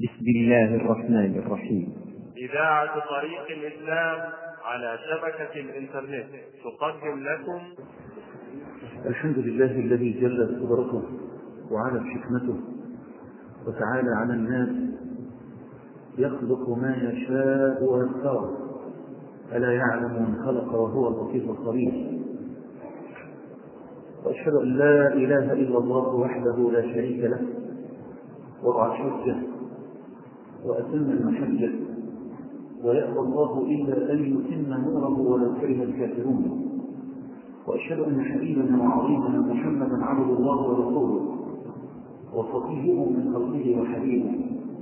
بسم الله الرحمن الرحيم إذاعة طريق الإسلام على شبكة الإنترنت تقدم لكم الحمد لله الذي جلت قدرته وعلت حكمته وتعالى على الناس يخلق ما يشاء ويختار ألا يعلم من خلق وهو اللطيف الخبير وأشهد أن لا إله إلا الله وحده لا شريك له وضع الحجة وأتم المحجة ويأبى الله إلا أن يتم نوره ولو كره الكافرون وأشهد أن حبيبنا وعظيمنا محمدا عبد الله ورسوله وصفيه من خلقه وحبيبه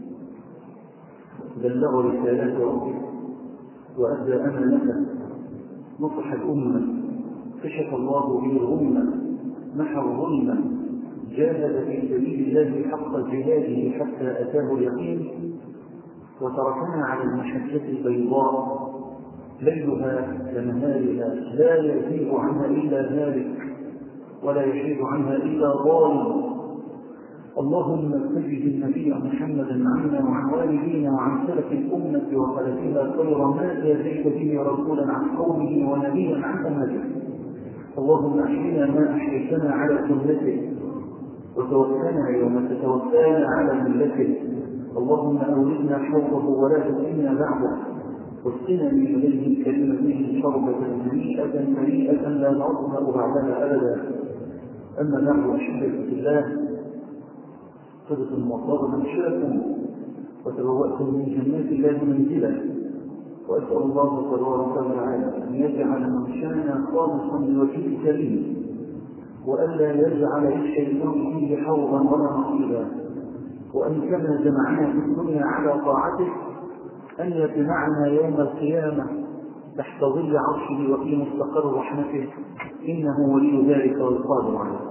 بلغ رسالات ربه وأدى أمانته نصح الأمة كشف الله به الغمة محى الظلمة جاهد في سبيل الله حق جهاده حتى أتاه اليقين وتركنا على المحجة البيضاء ليلها كنهارها لا يزيغ عنها إلا ذلك ولا يحيد عنها إلا ظالم اللهم سجد النبي محمدا عنا وعن والدينا وعن سلف الأمة وخلفها خير ما جازيت به رسولا عن قومه ونبيا عن أمته اللهم أحينا ما أحييتنا على سنته وتوفنا يوم تتوفانا على ملته اللهم أولدنا حوضه ولا تسقنا بعده واسقنا من يديه الكريمة به شربة هنيئة مريئة لا نعظم بعدها أبدا أما نحن أحبة في الله صدق وصاب منشركم وتبوأتم من جنات الله منزلا وأسأل الله تبارك وتعالى أن يجعل منشأنا خالصا لوجهه الكريم وألا يجعل للشيطان فيه حوضا ولا نصيبا وأن كما جمعنا في الدنيا على طاعته أن يجمعنا يوم القيامة تحت ظل عرشه وفي مستقر رحمته إنه ولي ذلك والقادر عليه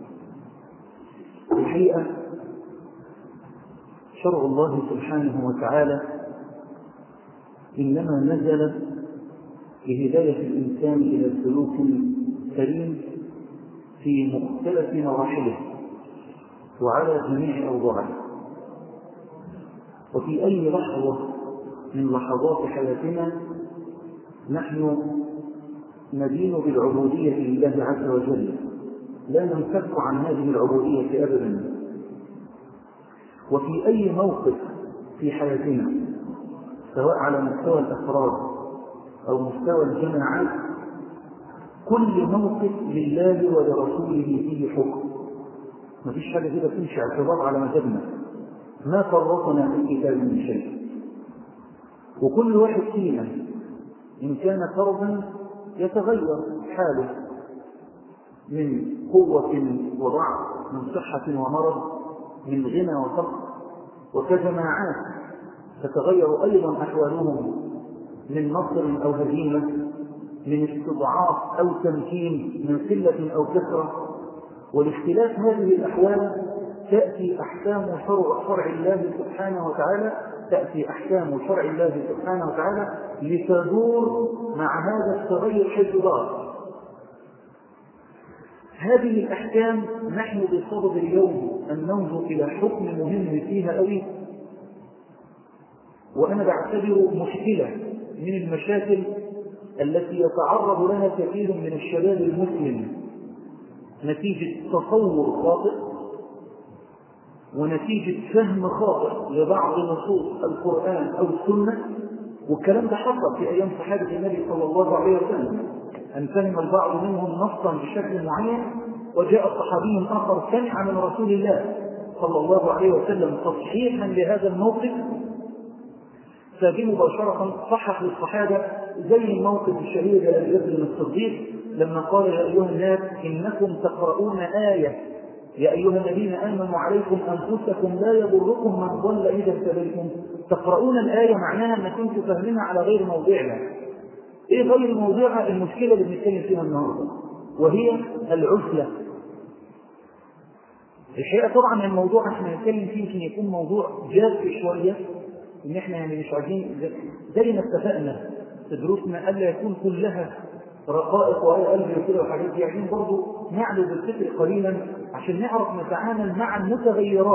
الحقيقة شرع الله سبحانه وتعالى إنما نزل لهداية الإنسان إلى سلوك سليم في مختلف مراحله وعلى جميع أوضاعه وفي أي لحظة من لحظات حياتنا نحن ندين بالعبودية لله عز وجل لا ننفك عن هذه العبودية أبدا وفي أي موقف في حياتنا سواء على مستوى الأفراد أو مستوى الجماعات كل موقف لله ولرسوله فيه حكم ما فيش حاجة كده تمشي اعتبار على مذهبنا ما فرطنا في الكتاب من شيء وكل واحد فينا إن كان فرضا يتغير حاله من قوة وضعف من صحة ومرض من غنى وفقر وكجماعات تتغير أيضا أحوالهم من نصر أو هزيمة من استضعاف أو تمكين من قلة أو كثرة ولاختلاف هذه الأحوال تأتي أحكام شرع, شرع الله سبحانه وتعالى تأتي أحكام شرع الله سبحانه وتعالى لتدور مع هذا التغير حيث دار هذه الأحكام نحن بصدد اليوم أن ننظر إلى حكم مهم فيها أوي وأنا بعتبره مشكلة من المشاكل التي يتعرض لها كثير من الشباب المسلم نتيجة تصور خاطئ ونتيجة فهم خاطئ لبعض نصوص القرآن أو السنة والكلام ده حصل في أيام صحابة النبي صلى الله عليه وسلم أن فهم البعض منهم نصا بشكل معين وجاء صحابي آخر سمع من رسول الله صلى الله عليه وسلم تصحيحا لهذا الموقف فجي مباشرة صحح للصحابة زي الموقف الشهير لأبي بكر الصديق لما قال يا أيها الناس إنكم تقرؤون آية يا أيها الذين آمنوا عليكم أنفسكم لا يضركم من ضل إذا اهتديتم تقرؤون الآية معناها أن كنتم فاهمينها على غير موضعها إيه غير موضعها المشكلة اللي بنتكلم فيها النهاردة وهي العزلة الحقيقة طبعا الموضوع احنا نتكلم فيه يمكن يكون موضوع جاف شوية ان احنا يعني مش عايزين زي ما اتفقنا في دروسنا الا يكون كلها رقائق وهي قلبي وكده وحاجات دي عايزين برضه نعلو بالفكر قليلا عشان نعرف نتعامل مع المتغيرات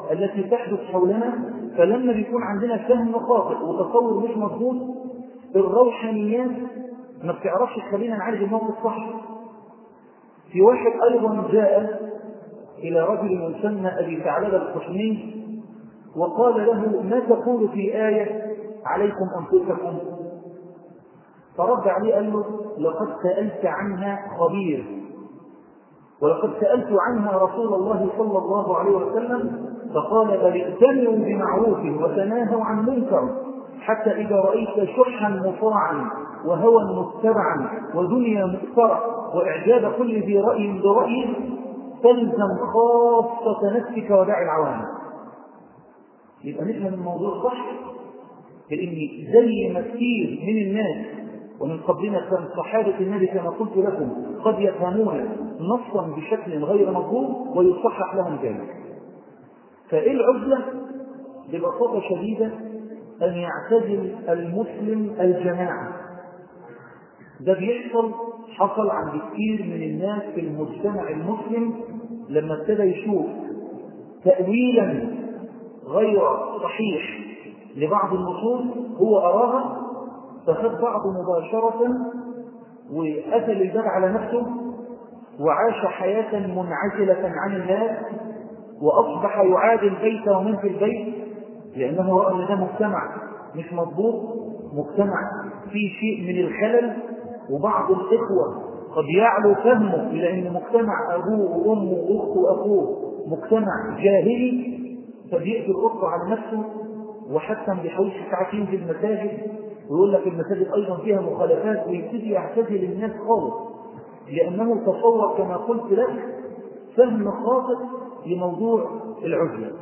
التي تحدث حولنا فلما بيكون عندنا فهم خاطئ وتصور مش مظبوط الروحانيات ما بتعرفش تخلينا نعالج الموقف صح في واحد ايضا جاء الى رجل يسمى ابي ثعلبه الخشني وقال له ما تقول في ايه عليكم انفسكم فرد عليه قال له لقد سالت عنها خبير ولقد سالت عنها رسول الله صلى الله عليه وسلم فقال بل ائتمروا بمعروف وتناهوا عن منكر حتى إذا رأيت شحا مطاعا وهوى متبعا ودنيا مؤثرة وإعجاب كل ذي رأي برأيه تلزم خاصة نفسك ودع العوام يبقى نفهم الموضوع صح لأن زي ما كثير من الناس ومن قبلنا كان صحابة النبي كما قلت لكم قد يفهمون نصا بشكل غير مضبوط ويصحح لهم ذلك فإيه العزلة؟ ببساطة شديدة أن يعتزل المسلم الجماعة ده بيحصل حصل عند كثير من الناس في المجتمع المسلم لما ابتدى يشوف تأويلا غير صحيح لبعض النصوص هو أراها فخذ بعضه مباشرة وقتل الباب على نفسه وعاش حياة منعزلة عن الناس وأصبح يعادي البيت ومن في البيت لأنه رأى أن ده مجتمع مش مضبوط مجتمع فيه شيء من الخلل وبعض الإخوة قد يعلو فهمه إلى أن مجتمع أبوه وأمه وأخته وأخوه مجتمع جاهلي فبيقتل الأخوة على نفسه وحتى ما بيحاولش ساعات ينزل المساجد ويقول لك المساجد أيضا فيها مخالفات ويبتدي يعتزل الناس خالص لأنه تصور كما قلت لك فهم خاطئ لموضوع العزلة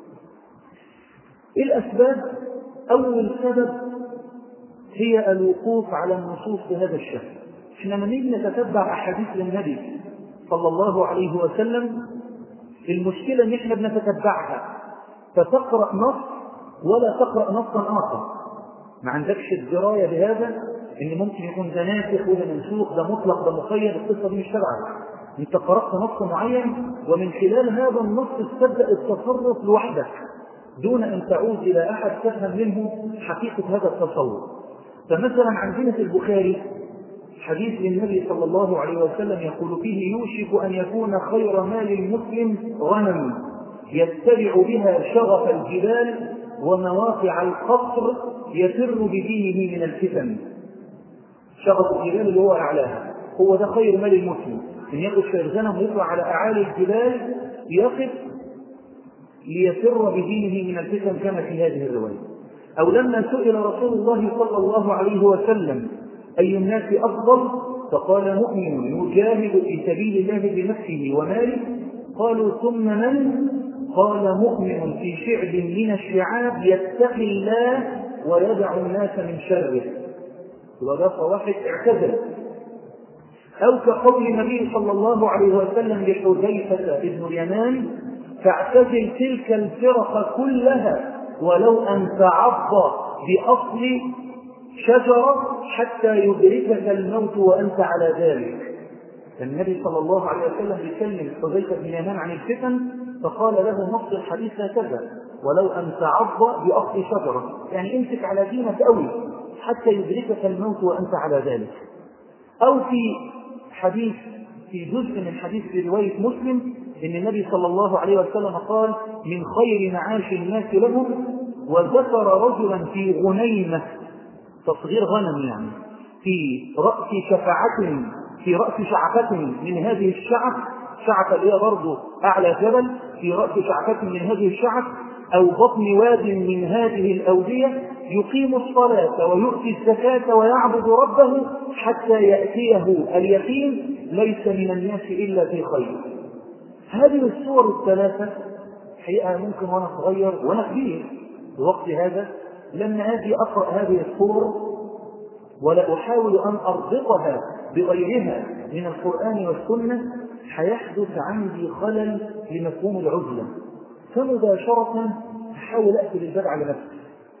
الأسباب أول سبب هي الوقوف على النصوص بهذا الشكل احنا لما نيجي نتتبع أحاديث النبي صلى الله عليه وسلم المشكلة ان احنا بنتتبعها فتقرأ نص ولا تقرأ نصا آخر ما عندكش الدراية بهذا ان ممكن يكون ده ناسخ وده منسوخ ده مطلق ده مقيد القصة دي مش تبعك انت قرأت نص معين ومن خلال هذا النص تبدأ التصرف لوحدك دون أن تعود إلى أحد تفهم منه حقيقة هذا التصور فمثلا عندنا في البخاري حديث للنبي صلى الله عليه وسلم يقول فيه يوشك أن يكون خير مال المسلم غنم يتبع بها شغف الجبال ومواقع القصر يفر بدينه من الفتن شغف الجبال اللي هو أعلاها هو ده خير مال المسلم إن يأخذ شيء غنم ويطلع على أعالي الجبال يقف ليفر بدينه من الفتن كما في هذه الرواية أو لما سئل رسول الله صلى الله عليه وسلم أي الناس أفضل فقال مؤمن يجاهد في سبيل الله بنفسه وماله قالوا ثم من قال مؤمن في شعب من الشعاب يتقي الله ويدع الناس من شره وده واحد اعتزل أو كقول النبي صلى الله عليه وسلم لحذيفة بن اليمان فاعتزل تلك الفرق كلها ولو أن تعض بأصل شجرة حتى يدركك الموت وأنت على ذلك النبي صلى الله عليه وسلم يكلم حذيفة بن اليمان عن الفتن فقال له نص الحديث هكذا ولو أن تعض بأصل شجرة يعني امسك على دينك قوي حتى يدركك الموت وأنت على ذلك أو في حديث في جزء من حديث في رواية مسلم إن النبي صلى الله عليه وسلم قال من خير معاش الناس لهم وذكر رجلا في غنيمة تصغير غنم يعني في رأس شفعة في رأس شعفة من هذه الشعف شعفة اللي هي برضه أعلى جبل في رأس شعفة من هذه الشعف أو بطن واد من هذه الأودية يقيم الصلاة ويؤتي الزكاة ويعبد ربه حتى يأتيه اليقين ليس من الناس إلا في خير هذه الصور الثلاثة حقيقة ممكن وأنا صغير وأنا كبير في وقت هذا لما أجي أقرأ هذه الصور ولا أحاول أن أربطها بغيرها من القرآن والسنة حيحدث عندي خلل لمفهوم العزلة فمباشرة أحاول أقفل الباب على نفسي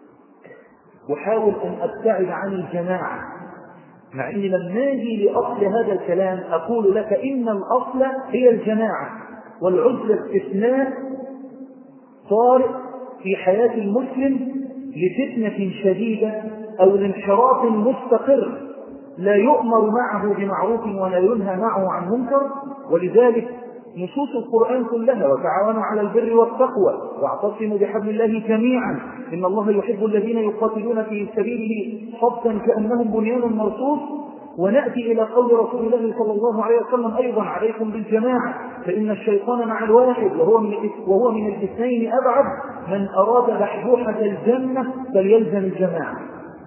وحاول أن أبتعد عن الجماعة مع أني لما أجي لأصل هذا الكلام أقول لك إن الأصل هي الجماعة والعزلة استثناء طارئ في حياة المسلم لفتنة شديدة أو لانحراف مستقر لا يؤمر معه بمعروف ولا ينهى معه عن منكر ولذلك نصوص القرآن كلها وتعاونوا على البر والتقوى واعتصموا بحبل الله جميعا إن الله يحب الذين يقاتلون في سبيله صفا كأنهم بنيان مرصوص ونأتي إلى قول رسول الله صلى الله عليه وسلم أيضا عليكم بالجماعة فإن الشيطان مع الواحد وهو من وهو من الاثنين أبعد من أراد بحبوحة الجنة فليلزم الجماعة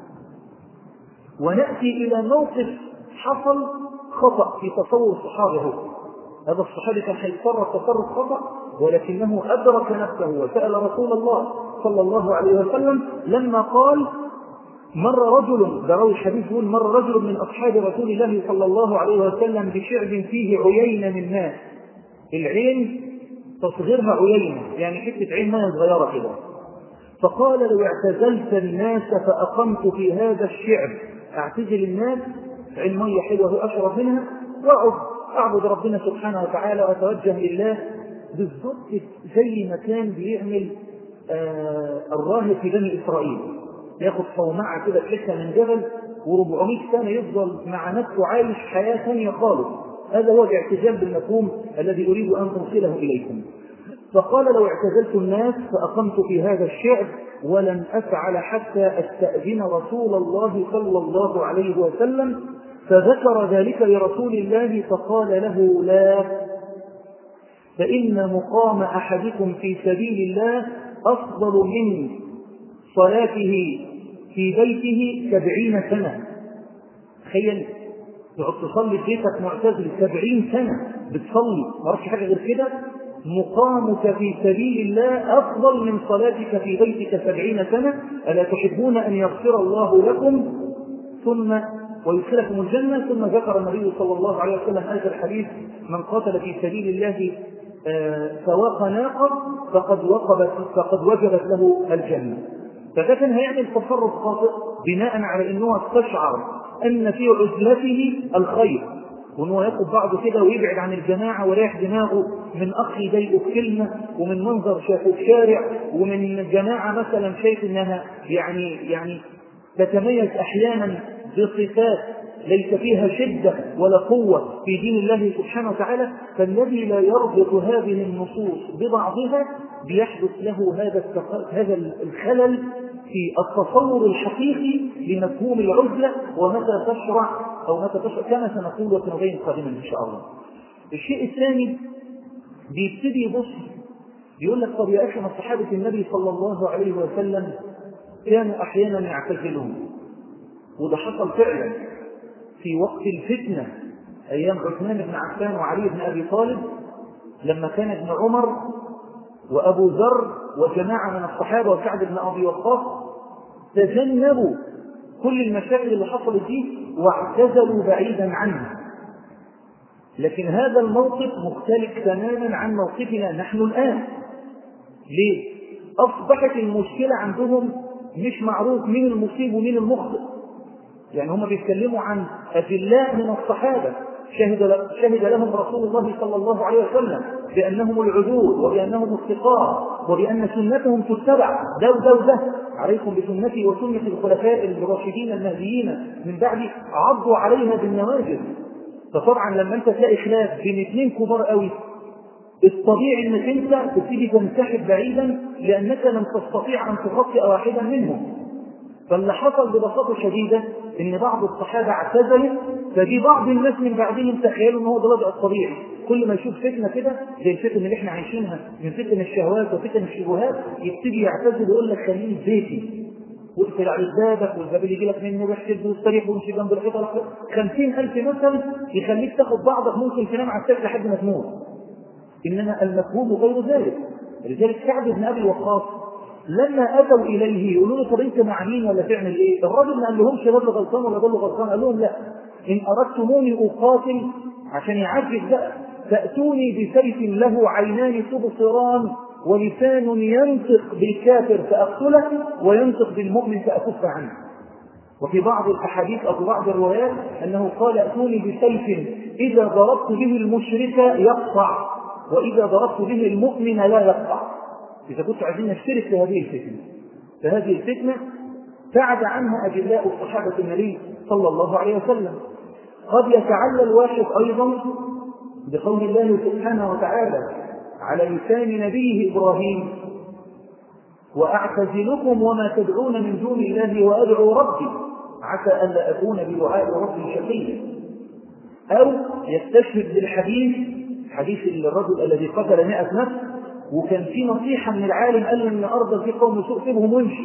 ونأتي إلى موقف حصل خطأ في تصور الصحابة هذا الصحابي كان هيتصرف تصرف خطأ ولكنه أدرك نفسه وسأل رسول الله صلى الله عليه وسلم لما قال مر رجل ده راوي الحديث يقول مر رجل من أصحاب رسول الله صلى الله عليه وسلم بشعب فيه عيينة من ماء العين تصغيرها عيينة يعني حتة عين ماء صغيرة كده فقال لو اعتزلت الناس فأقمت في هذا الشعب اعتزل الناس عين مية حلوة أشرب منها واقعد اعبد ربنا سبحانه وتعالى واتوجه لله بالضبط زي ما كان بيعمل آه الراهب في بني اسرائيل ياخد صومعه كده تحسها من جبل و400 سنه يفضل مع نفسه عايش حياه ثانيه خالص هذا هو الاعتزال بالمفهوم الذي اريد ان اوصله اليكم فقال لو اعتزلت الناس فاقمت في هذا الشعب ولن افعل حتى استاذن رسول الله صلى الله عليه وسلم فذكر ذلك لرسول الله فقال له لا فإن مقام أحدكم في سبيل الله أفضل من صلاته في بيته سبعين سنة تخيل تقعد تصلي في بيتك معتزل سبعين سنة بتصلي ما اعرفش حاجة غير كده مقامك في سبيل الله أفضل من صلاتك في بيتك سبعين سنة ألا تحبون أن يغفر الله لكم ثم ويدخلكم الجنة ثم ذكر النبي صلى الله عليه وسلم هذا الحديث من قاتل في سبيل الله سواق ناقة فقد وقبت فقد وجبت له الجنة فده كان هيعمل تصرف خاطئ بناء على انه استشعر ان في عزلته الخير وانه ياخد بعضه كده ويبعد عن الجماعه ويريح دماغه من اخ يضايقه في كلمه ومن منظر شافه في شارع ومن جماعه مثلا شايف انها يعني يعني تتميز احيانا بصفات ليس فيها شدة ولا قوة في دين الله سبحانه وتعالى فالذي لا يربط هذه النصوص ببعضها بيحدث له هذا هذا الخلل في التصور الحقيقي لمفهوم العزلة ومتى تشرع أو متى تشرع كما سنقول وسنبين قادما إن شاء الله. الشيء الثاني بيبتدي يبص يقول لك طب يا أخي ما صحابة النبي صلى الله عليه وسلم كانوا أحيانا يعتزلون وده حصل فعلا في وقت الفتنة أيام عثمان بن عفان وعلي بن أبي طالب لما كان ابن عمر وأبو ذر وجماعة من الصحابة وسعد بن أبي وقاص تجنبوا كل المشاكل اللي حصلت دي واعتزلوا بعيدا عنها لكن هذا الموقف مختلف تماما عن موقفنا نحن الآن ليه؟ أصبحت المشكلة عندهم مش معروف مين المصيب ومين المخطئ يعني هم بيتكلموا عن أجلاء من الصحابة شهد, شهد لهم رسول الله صلى الله عليه وسلم بأنهم العدول وبأنهم الثقات وبأن سنتهم تتبع ده وده وده عليكم بسنتي وسنة الخلفاء الراشدين المهديين من بعد عضوا عليها بالنواجذ فطبعا لما انت تلاقي خلاف بين اثنين كبار قوي الطبيعي انك انت تبتدي تنسحب بعيدا لانك لم تستطيع ان تغطي واحدا منهم فاللي حصل ببساطه شديده ان بعض الصحابه اعتزلوا فدي بعض الناس من بعدهم تخيلوا ان هو ده الوضع الطبيعي كل ما يشوف فتنه كده زي الفتن اللي احنا عايشينها من فتن الشهوات وفتن الشبهات يبتدي يعتزل ويقول لك خليني في بيتي واقفل على بابك والباب اللي يجي لك منه روح شد واستريح وامشي جنب الحيطه 50000 مثل يخليك تاخد بعضك ممكن تنام على السقف لحد ما تموت انما المفهوم غير ذلك لذلك سعد بن ابي وقاص لما اتوا اليه يقولوا له طب انت مع مين ولا تعمل ايه؟ الراجل ما قال لهمش ده اللي غلطان ولا ده اللي غلطان قال لهم لا ان اردتموني اقاتل عشان يعجز بقى فاتوني بسيف له عينان تبصران ولسان ينطق بالكافر فاقتله وينطق بالمؤمن فاكف عنه. وفي بعض الاحاديث او في بعض الروايات انه قال اتوني بسيف اذا ضربت به المشرك يقطع واذا ضربت به المؤمن لا يقطع. إذا كنتوا عايزين نشترك في هذه الفتنة فهذه الفتنة بعد عنها أجلاء صحابة النبي صلى الله عليه وسلم قد يتعلى الواحد أيضا بقول الله سبحانه وتعالى على لسان نبيه إبراهيم وأعتزلكم وما تدعون من دون الله وأدعو ربي عسى ألا أكون بدعاء ربي شقيا أو يستشهد بالحديث حديث الرجل الذي قتل مئة نفس وكان في نصيحة من العالم قال إن أرض في قوم سوء سيبهم وامشي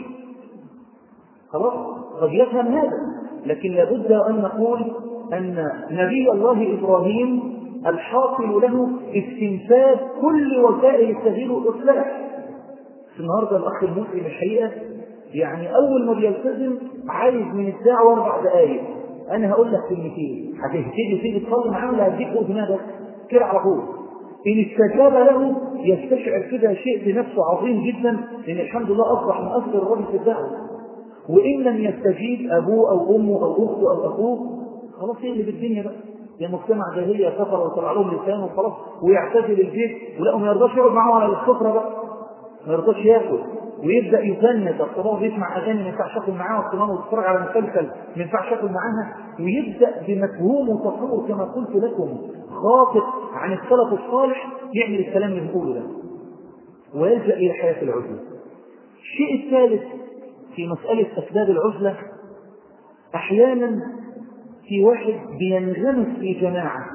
خلاص قد يفهم هذا لكن لابد أن نقول أن نبي الله إبراهيم الحاصل له استنفاذ كل وسائل التغيير والإصلاح في النهارده الأخ المسلم الحقيقة يعني أول ما بيلتزم عايز من الدعوة أربع دقايق أنا هقول لك كلمتين هتهتدي تيجي تصلي معاه ولا هديك فوق دماغك كده على طول إن استجاب له يستشعر كده شيء بنفسه عظيم جدا لأن الحمد لله أصبح من أفضل الرجل في الدعوة وإن لم يستجيب أبوه أو أمه أو أخته أو أخوه خلاص يقلب الدنيا بقى يا مجتمع جاهلية كفر وطلع لهم لسان وخلاص ويعتزل البيت ولا ما يرضاش يقعد معاهم على السفرة بقى ما يرضاش ياكل ويبدا يفند الطباخ بيسمع اغاني ما ينفعش ياكل معاها والطباخ ويتفرج على مسلسل ما ينفعش ياكل معاها ويبدا بمفهوم وتصور كما قلت لكم خاطئ عن السلف الصالح يعمل الكلام اللي بنقوله ده ويلجا الى حياه العزله. الشيء الثالث في مساله اسباب العزله احيانا في واحد بينغمس في جماعه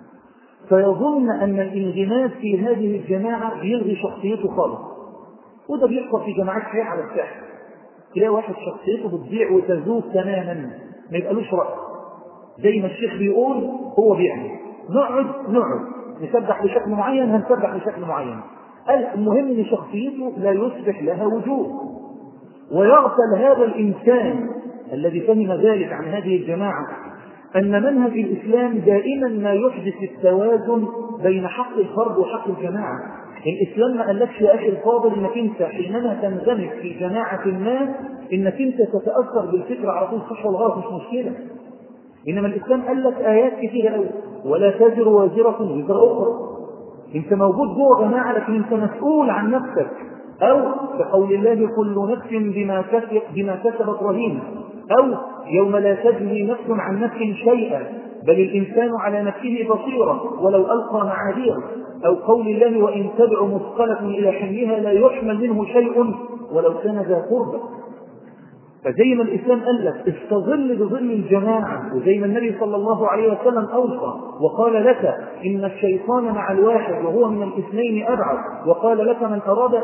فيظن ان الانغماس في هذه الجماعه بيلغي شخصيته خالص وده بيحصل في جماعات حقيقة على الساحل تلاقي واحد شخصيته بتضيع وتذوب تماما ما يبقالوش رأي زي ما الشيخ بيقول هو بيعمل نقعد نقعد نسبح بشكل معين هنسبح بشكل معين المهم ان شخصيته لا يصبح لها وجود ويغفل هذا الانسان الذي فهم ذلك عن هذه الجماعه ان منهج الاسلام دائما ما يحدث التوازن بين حق الفرد وحق الجماعه الاسلام ما قالكش يا اخي الفاضل انك انت حينما تنغمس في جماعه ما انك انت تتاثر بالفكره على طول صح والغلط مش مشكله انما الاسلام قال لك ايات كثيره قوي ولا تزر وازره وزر اخرى انت موجود جوه جماعه لكن انت مسؤول عن نفسك او كقول الله كل نفس بما كسبت بما كسبت رهينه او يوم لا تجزي نفس عن نفس شيئا بل الانسان على نفسه بصيره ولو القى معاذيره أو قول الله وإن تدع مثقلة إلى حملها لا يحمل منه شيء ولو كان ذا قربى فزي ما الإسلام قال لك استظل بظل الجماعة وزي ما النبي صلى الله عليه وسلم أوصى وقال لك إن الشيطان مع الواحد وهو من الاثنين أبعد وقال لك من أراد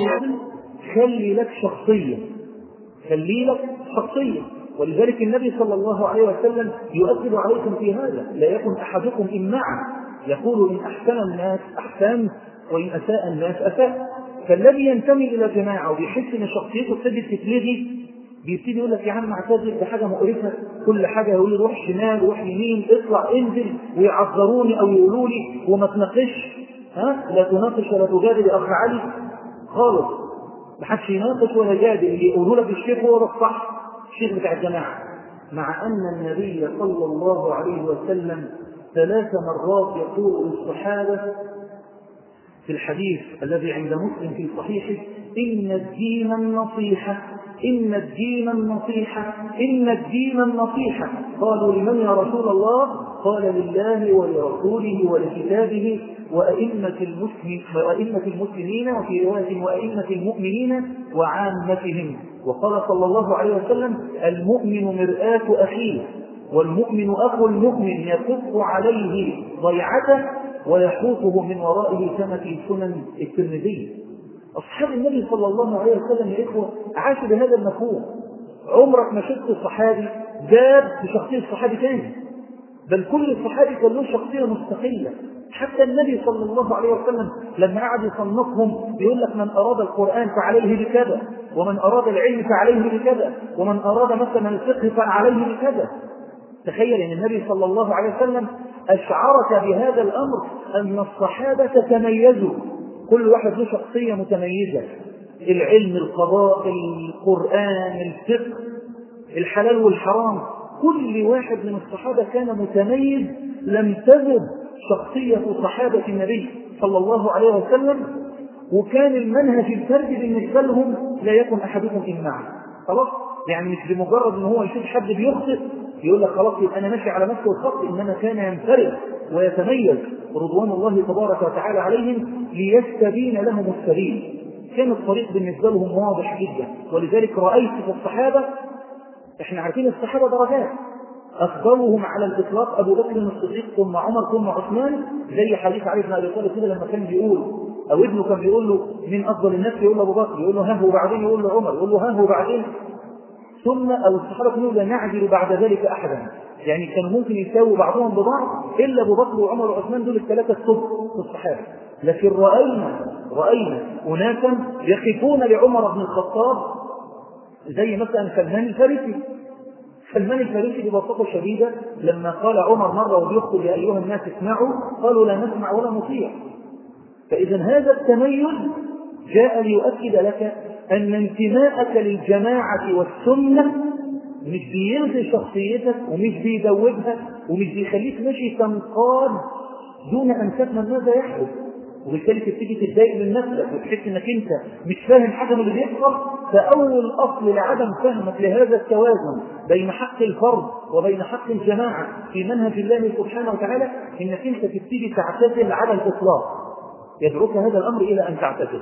خلي لك شخصية خلي لك شخصية ولذلك النبي صلى الله عليه وسلم يؤكد عليكم في هذا لا يكن أحدكم إمعا يقول إن أحسن الناس أحسن وإن أساء الناس أساء فالذي ينتمي إلى جماعة وبيحس إن شخصيته ابتدت تتلغي بيبتدي يقول لك يا عم اعتذر ده حاجة مقرفة كل حاجة يقول لي روح شمال روح يمين اطلع انزل ويعذروني أو يقولوا لي وما تناقش ها لا تناقش ولا تجادل يا أخ علي خالص ما حدش يناقش ولا يجادل اللي يقولوا لك الشيخ هو ده الصح الشيخ بتاع الجماعة مع أن النبي صلى الله عليه وسلم ثلاث مرات يقول للصحابة في الحديث الذي عند مسلم في صحيحه إن الدين النصيحة إن الدين النصيحة إن الدين النصيحة قالوا لمن يا رسول الله قال لله ولرسوله ولكتابه وأئمة المسلمين وأئمة المسلمين وفي رواية وأئمة المؤمنين وعامتهم وقال صلى الله عليه وسلم المؤمن مرآة أخيه والمؤمن أخو المؤمن يكف عليه ضيعته ويحوطه من ورائه كما في سنن الترمذي أصحاب النبي صلى الله عليه وسلم يا إخوة عاشوا بهذا المفهوم عمرك ما شفت صحابي جاب بشخصية صحابي تاني بل كل صحابي كان له شخصية مستقلة حتى النبي صلى الله عليه وسلم لما قعد يصنفهم بيقول لك من أراد القرآن فعليه بكذا ومن أراد العلم فعليه بكذا ومن أراد مثلا الفقه فعليه بكذا تخيل ان النبي صلى الله عليه وسلم اشعرك بهذا الامر ان الصحابه تميزوا كل واحد له شخصيه متميزه العلم القضاء القران الفقه الحلال والحرام كل واحد من الصحابه كان متميز لم تذب شخصيه صحابه النبي صلى الله عليه وسلم وكان المنهج الفردي بالنسبة لهم لا يكن أحدكم إماعا خلاص يعني مش بمجرد ان هو يشوف حد بيخطئ يقول لك خلاص يبقى انا ماشي على نفس الخط انما كان ينفرد ويتميز رضوان الله تبارك وتعالى عليهم ليستبين لهم السبيل كان الطريق بالنسبه لهم واضح جدا ولذلك رايت في الصحابه احنا عارفين الصحابه درجات افضلهم على الاطلاق ابو بكر الصديق ثم عمر ثم عثمان زي حديث علي بن ابي طالب كده لما كان بيقول او ابنه كان بيقول له من افضل الناس يقول له ابو بكر يقول له ها وبعدين يقول له عمر يقول له ها وبعدين ثم او الصحابه كانوا لا نعدل بعد ذلك احدا يعني كانوا ممكن يساووا بعضهم ببعض الا ابو بكر وعمر وعثمان دول الثلاثه الصبح في الصحابه لكن راينا راينا اناسا يقفون لعمر بن الخطاب زي مثلا سلمان الفارسي سلمان الفارسي ببساطه شديده لما قال عمر مره وبيخطب يا ايها الناس اسمعوا قالوا لا نسمع ولا نطيع فاذا هذا التميز جاء ليؤكد لك أن انتماءك للجماعة والسنة مش بيلغي شخصيتك ومش بيدوبها ومش بيخليك ماشي تنقاد دون أن تفهم ماذا يحدث وبالتالي تبتدي تتضايق من نفسك وتحس انك انت مش فاهم حاجه من اللي بيحصل فاول اصل لعدم فهمك لهذا التوازن بين حق الفرد وبين حق الجماعه في منهج الله سبحانه وتعالى انك انت تبتدي تعتزل على الاطلاق يدعوك هذا الامر الى ان تعتزل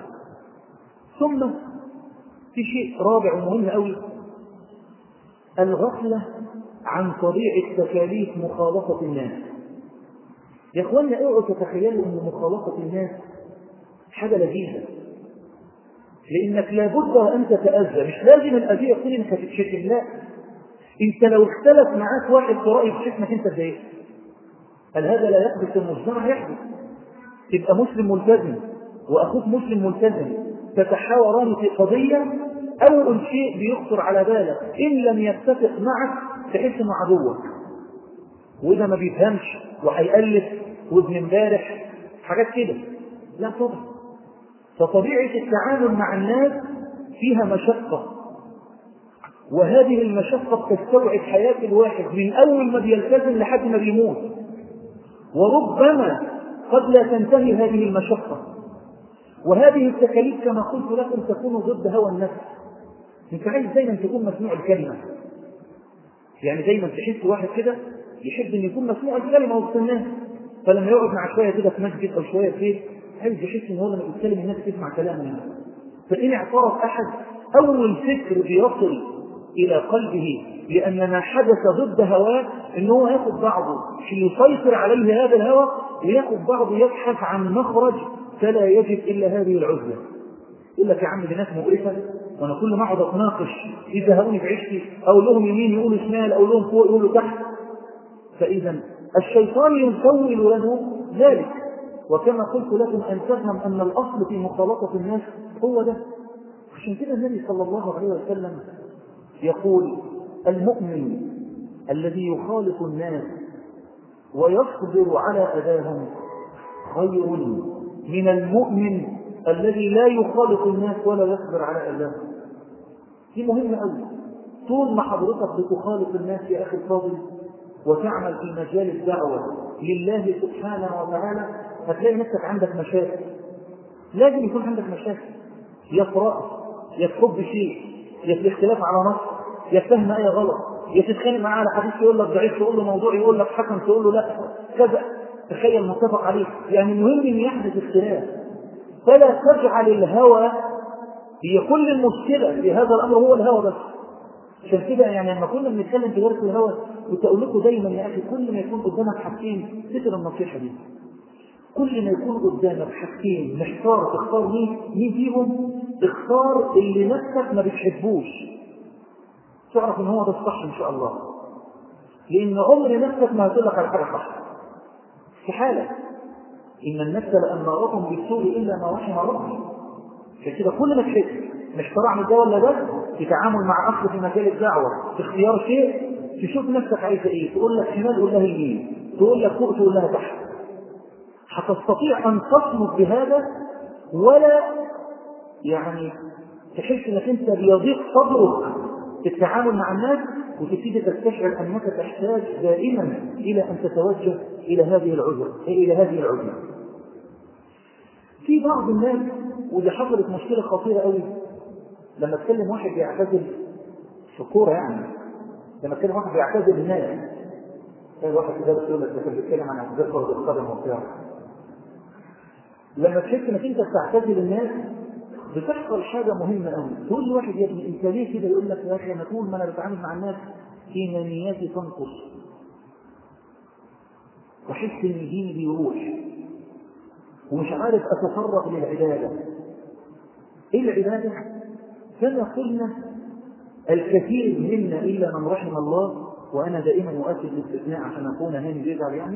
ثم في شيء رابع ومهم قوي الغفلة عن طبيعة تكاليف مخالطة الناس يا اخوانا اوعوا تتخيلوا ان مخالطة الناس حاجة لذيذة لانك لابد ان تتأذى مش لازم الاذية يكون انك تتشتم لا انت لو اختلف معاك واحد في رأي بشتمك انت اتضايقت هل هذا لا يحدث في المجتمع يحدث تبقى مسلم ملتزم واخوك مسلم ملتزم تتحاوران في قضية أول شيء بيخطر على بالك إن لم يتفق معك تحس إنه عدوك وإذا ما بيفهمش وهيألف وابن امبارح حاجات كده لا طبعا فطبيعة التعامل مع الناس فيها مشقة وهذه المشقة تستوعب حياة الواحد من أول ما بيلتزم لحد ما بيموت وربما قد لا تنتهي هذه المشقة وهذه التكاليف كما قلت لكم تكون ضد هوى النفس انت عايز دايما تكون مسموع الكلمه يعني دايما تحس واحد كده يحب ان يكون مسموع الكلمه وسط الناس فلما يقعد مع شويه كده في مسجد او شويه في عايز يحس ان هو لما بيتكلم الناس تسمع كلامه فان اعترف احد اول فكر بيصل الى قلبه لان ما حدث ضد هواه ان هو ياخذ بعضه يسيطر عليه هذا الهوى وياخذ بعضه يبحث عن مخرج فلا يجد الا هذه العزله يقول لك يا عم دي ناس مقرفه وانا كل ما اقعد اتناقش يزهقوني في عيشتي اقول لهم يمين يقولوا شمال اقول لهم فوق يقولوا تحت فاذا الشيطان يسول له ذلك وكما قلت لكم ان تفهم ان الاصل في مخالطه الناس هو ده عشان كده النبي صلى الله عليه وسلم يقول المؤمن الذي يخالط الناس ويصبر على اذاهم خير من المؤمن الذي لا يخالط الناس ولا يصبر على اذاهم دي مهمه قوي طول ما حضرتك بتخالط الناس يا اخي الفاضل وتعمل في مجال الدعوه لله سبحانه وتعالى هتلاقي نفسك عندك مشاكل لازم يكون عندك مشاكل يا في رأس يا في حب شيء يا في الاختلاف على نص يا فهم ايه غلط يا تتخانق معاه على حديث يقول لك ضعيف تقول له موضوع يقول لك حكم تقول له لا كذا تخيل متفق عليه يعني المهم ان يحدث اختلاف فلا تجعل الهوى هي كل المشكله في هذا الامر هو الهوى بس عشان كده يعني لما كنا بنتكلم في درس الهوى كنت اقول لكم دايما يا اخي كل ما يكون قدامك حاجتين فكر النصيحه دي كل ما يكون قدامك حاجتين محتار تختار مين مين فيهم اختار اللي نفسك ما بتحبوش تعرف ان هو ده الصح ان شاء الله لان عمر نفسك ما هتقول لك على حاجه صح استحاله ان النفس لاماره بالسوء الا ما رحم ربي عشان كده كل ما تحس محتار اعمل ده ولا ده في تعامل مع اخر في مجال الدعوه في اختيار شيء تشوف نفسك عايزه ايه تقول لك شمال تقول لها يمين تقول لك فوق تقول لها تحت هتستطيع ان تصمد بهذا ولا يعني تحس انك انت بيضيق صدرك في التعامل مع الناس وتبتدي تستشعر انك تحتاج دائما الى ان تتوجه الى هذه العذر الى هذه العذر في بعض الناس ودي حصلت مشكلة خطيرة قوي لما تكلم واحد بيعتزل في كورة يعني لما تكلم واحد بيعتزل الناس زي واحد كده بيقول لك ده كان بيتكلم عن اعتزال كرة القدم وبتاع لما تحس انك انت بتعتزل الناس بتحصل حاجة مهمة قوي تقول لواحد يا ابني انت ليه كده يقول لك يا اخي انا طول ما انا بتعامل مع الناس ايمانياتي تنقص واحس ان ديني بيروح ومش عارف اتفرغ للعباده ايه العباده كما قلنا الكثير منا الا من رحم الله وانا دائما اؤكد الاستثناء عشان اكون هاني بيزعل يعني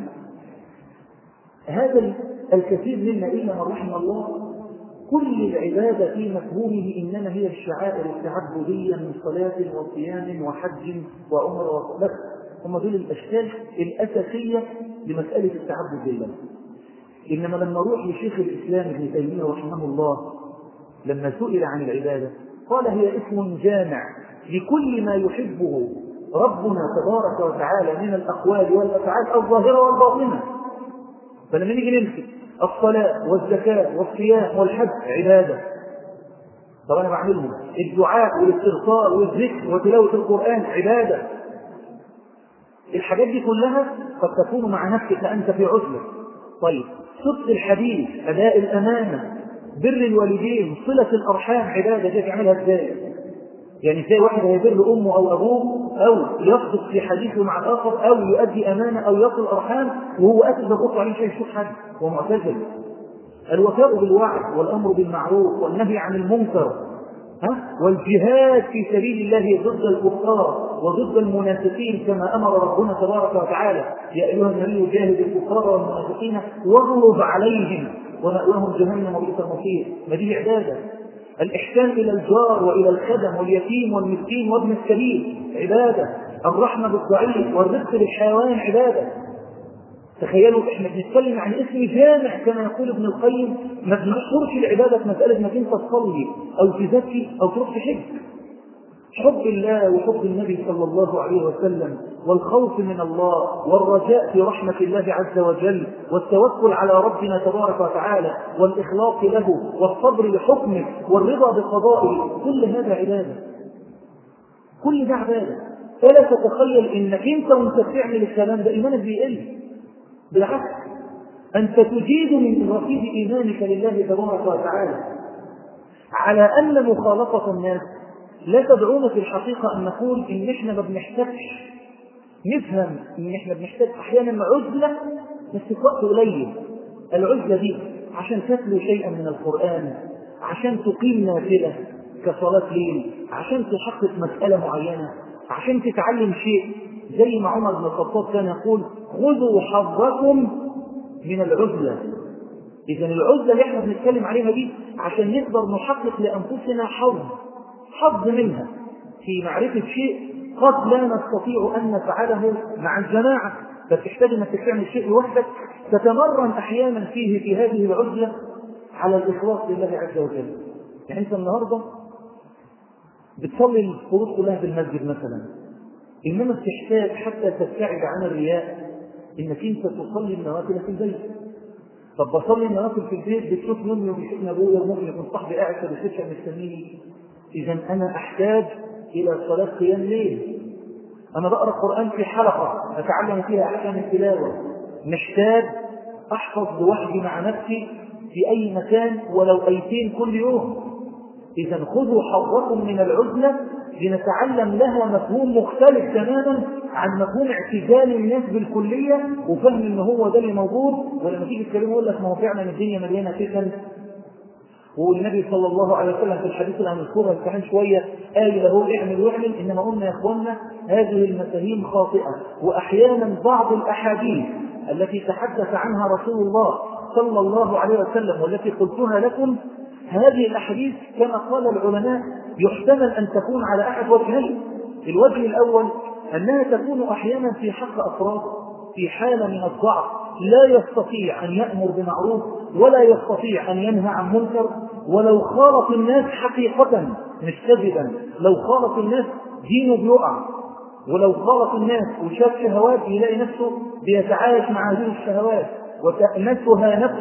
هذا الكثير منا الا من رحم الله كل العباده في مفهومه انما هي الشعائر التعبديه من صلاه وصيام وحج وعمره بس هم دول الاشكال الاساسيه لمساله التعبد لله انما لما نروح لشيخ الاسلام ابن تيميه رحمه الله لما سئل عن العباده قال هي اسم جامع لكل ما يحبه ربنا تبارك وتعالى من الاقوال والافعال الظاهره والباطنه فلما نيجي نمسك الصلاه والزكاه والصيام والحج عباده طب انا بعملهم الدعاء والاستغفار والذكر وتلاوه القران عباده الحاجات دي كلها قد تكون مع نفسك انت في عزله طيب صدق الحديث اداء الامانه بر الوالدين صله الارحام عباده دي تعملها ازاي يعني ازاي واحد هيبر امه او ابوه او يصدق في حديثه مع الاخر او يؤدي امانه او يصل ارحام وهو اسف بيقول عليه شيء يشوف حد ومعتزل الوفاء بالوعد والامر بالمعروف والنهي عن المنكر ها والجهاد في سبيل الله ضد الكفار وضد المنافقين كما امر ربنا تبارك وتعالى يا ايها النبي جاهد الكفار والمنافقين واغلظ عليهم ومأواهم جهنم وبئس المصير ما دي عباده الإحسان إلى الجار وإلى الخدم واليتيم والمسكين وابن السبيل عبادة الرحمة بالضعيف والرزق للحيوان عبادة تخيلوا احنا بنتكلم عن اسم جامع كما يقول ابن القيم ما بنحصرش العبادة في مسألة انك انت تصلي او تزكي او تروح تحج حب الله وحب النبي صلى الله عليه وسلم والخوف من الله والرجاء في رحمة الله عز وجل والتوكل على ربنا تبارك وتعالى والإخلاص له والصبر لحكمه والرضا بقضائه كل هذا عبادة كل ده عبادة فلا تتخيل انك انت وانت بتعمل الكلام ده ايمانك بيقل بالعكس انت تجيد من رصيد ايمانك لله تبارك وتعالى على ان مخالطة الناس لا تدعونا في الحقيقة أن نقول إن إحنا ما بنحتاجش نفهم إن إحنا بنحتاج أحيانا عزلة بس في وقت قليل العزلة دي عشان تتلو شيئا من القرآن عشان تقيم نافلة كصلاة ليل عشان تحقق مسألة معينة عشان تتعلم شيء زي ما عمر بن الخطاب كان يقول خذوا حظكم من العزلة إذا العزلة اللي احنا بنتكلم عليها دي عشان نقدر نحقق لأنفسنا حظ حظ منها في معرفة شيء قد لا نستطيع أن نفعله مع الجماعة فتحتاج أنك تعمل شيء لوحدك تتمرن أحيانا فيه في هذه العزلة على الإخلاص لله عز وجل يعني أنت النهاردة بتصلي الفروض كلها في المسجد مثلا إنما بتحتاج حتى تبتعد عن الرياء إنك أنت تصلي النوافل في البيت طب بصلي النوافل في البيت بتشوف مني وبيشوفني ابويا وممكن يكون صاحبي قاعد في الريسبشن مستنيني إذا أنا أحتاج إلى صلاة قيام ليل أنا بقرأ القرآن في حلقة أتعلم فيها أحكام التلاوة محتاج أحفظ لوحدي مع نفسي في أي مكان ولو أيتين كل يوم إذا خذوا حظكم من العزلة لنتعلم لها مفهوم مختلف تماما عن مفهوم اعتزال الناس بالكلية وفهم ان هو ده اللي موجود ولما تيجي تكلمه يقول لك ما هو فعلا الدنيا مليانة فتن والنبي صلى الله عليه وسلم في الحديث اللي هنذكرها كمان شويه قال له اعمل واعمل انما قلنا يا اخوانا هذه المفاهيم خاطئه واحيانا بعض الاحاديث التي تحدث عنها رسول الله صلى الله عليه وسلم والتي قلتها لكم هذه الاحاديث كما قال العلماء يحتمل ان تكون على احد وجهين الوجه الاول انها تكون احيانا في حق افراد في حاله من الضعف لا يستطيع ان يامر بمعروف ولا يستطيع ان ينهى عن منكر ولو خالط الناس حقيقة مش كذبا لو خالط الناس دينه بيقع ولو خالط الناس وشاف شهوات يلاقي نفسه بيتعايش مع هذه الشهوات وتأنسها نفسه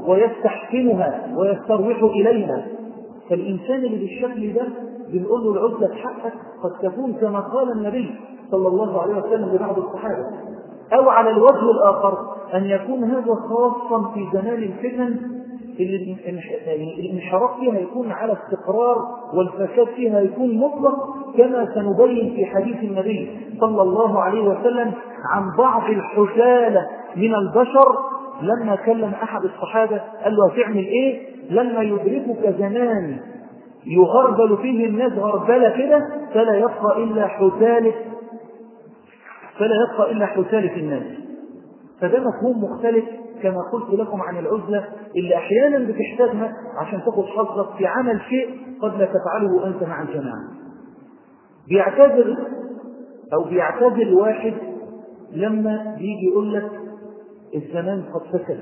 ويستحسنها ويستروح إليها فالإنسان اللي بالشكل ده بنقول له العزلة حقك قد تكون كما قال النبي صلى الله عليه وسلم لبعض الصحابة أو على الوجه الآخر أن يكون هذا خاصا في زمان الفتن اللي الانحراف فيها يكون على استقرار والفساد فيها يكون مطلق كما سنبين في حديث النبي صلى الله عليه وسلم عن بعض الحثالة من البشر لما كلم أحد الصحابة قال له هتعمل إيه لما يدركك زمان يغربل فيه الناس غربلة كده فلا يبقى إلا حثالة فلا يبقى إلا حثالة الناس فده مفهوم مختلف كما قلت لكم عن العزلة اللي أحيانا بتحتاجها عشان تاخد حظك في عمل شيء قد لا تفعله أنت مع الجماعة بيعتذر أو بيعتذر واحد لما بيجي يقول لك الزمان قد فسد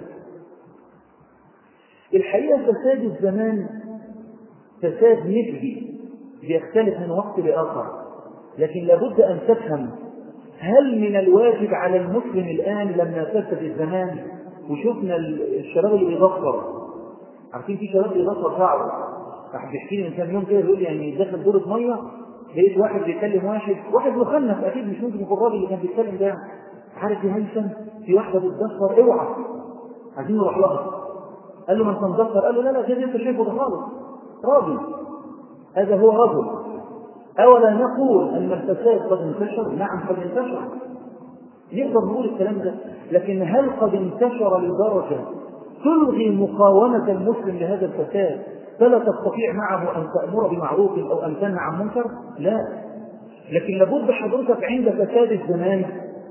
الحقيقة فساد الزمان فساد نسبي بيختلف من وقت لآخر لكن لابد أن تفهم هل من الواجب على المسلم الآن لما فسد الزمان وشفنا الشباب اللي بيغفر عارفين في شباب بيغفر شعره واحد بيحكي لي من كام يوم كده بيقول لي يعني داخل دورة مية لقيت واحد بيكلم واحد واحد مخنث اكيد مش ممكن يكون الراجل اللي كان بيتكلم ده عارف يا هيثم في واحده بتدفر اوعى عايزين نروح لها قال له ما انت مدفر قال له لا لا كده انت شايفه ده خالص راجل هذا هو رجل اولا نقول ان الفساد قد انتشر نعم قد انتشر نقدر نقول الكلام ده لكن هل قد انتشر لدرجه تلغي مقاومه المسلم لهذا الفساد فلا تستطيع معه أن تأمر بمعروف أو أن تنهى عن منكر لا لكن لابد حضرتك عند فساد الزمان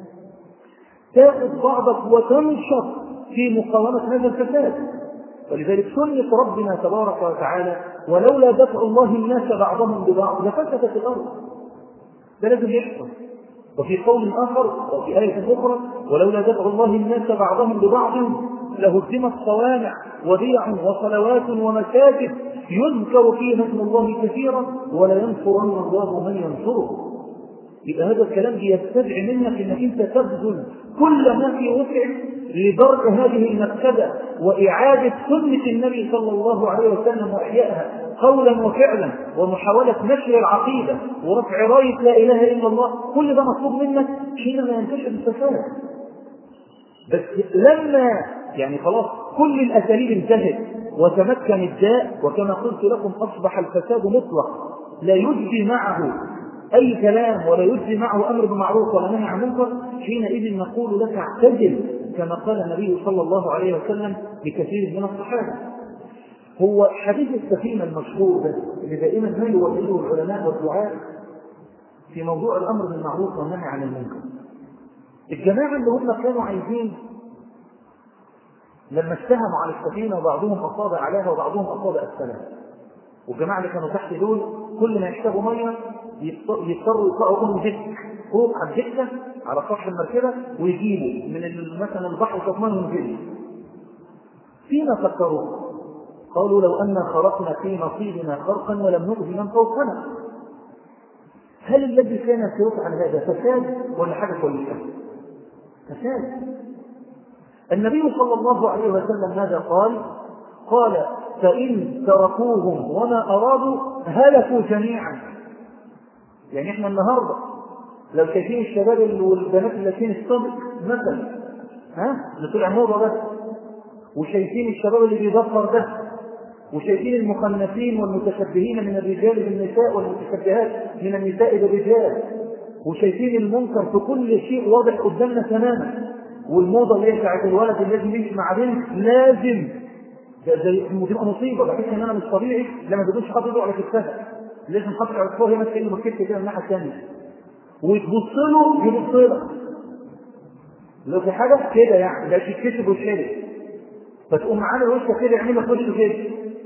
تأخذ بعضك وتنشط في مقاومة هذا الفساد ولذلك سنة ربنا تبارك وتعالى ولولا دفع الله الناس بعضهم ببعض لفسدت الأرض ده لازم يحصل وفي قول آخر وفي آية أخرى ولولا دفع الله الناس بعضهم ببعض لهدمت صوامع وبيع وصلوات ومساجد يذكر فيها اسم الله كثيرا ولينصرن الله من ينصره يبقى هذا الكلام بيستدعي منك انك انت تبذل كل ما في وسعك لدرء هذه المفسده واعاده سنه النبي صلى الله عليه وسلم واحيائها قولا وفعلا ومحاوله نشر العقيده ورفع رايه لا اله الا الله كل ده مطلوب منك حينما ينتشر الفساد بس لما يعني خلاص كل الاساليب انتهت وتمكن الداء وكما قلت لكم اصبح الفساد مطلق لا يجدي معه اي كلام ولا يجدي معه امر بمعروف ولا نهي عن منكر حينئذ نقول لك اعتدل كما قال النبي صلى الله عليه وسلم لكثير من الصحابه هو حديث السفينه المشهور ده اللي دائما ما يولده العلماء والدعاء في موضوع الامر بالمعروف والنهي عن المنكر الجماعه اللي هم كانوا عايزين لما اتهموا على السفينه وبعضهم اصاب عليها وبعضهم اصاب اسفلها والجماعه اللي كانوا تحت دول كل ما يشربوا ميه يضطروا يقطعوا لهم دك فوق على الدكه على سطح المركبه ويجيبوا من مثلا البحر كمان وينزلوا فيما فكروا قالوا لو أن خرقنا في نصيبنا خرقا ولم نؤذي من فوقنا هل الذي كان سيفعل هذا فساد ولا حاجة كويسة؟ فساد النبي صلى الله عليه وسلم ماذا قال؟ قال فإن تركوهم وما أرادوا هلكوا جميعا يعني احنا النهارده لو شايفين الشباب والبنات اللي لابسين الصدق مثلا ها اللي طلع موضه ده وشايفين الشباب اللي بيدفر ده وشايفين المخنثين والمتشبهين من الرجال بالنساء والمتشبهات من النساء بالرجال وشايفين المنكر في كل شيء واضح قدامنا تماما والموضه اللي هي بتاعت الولد اللي لازم يمشي مع بنت لازم ده زي تبقى مصيبه بحس ان انا مش طبيعي لما بدوش حاطط ايده على كتفها لازم حاطط على كتفها وهي ماسكه ايده بالكتف كده من الناحيه الثانيه وتبص له يبص لك لو في حاجه كده يعني ده يتكسب ويتحرق فتقوم معانا وشك كده يعمل لك وشه كده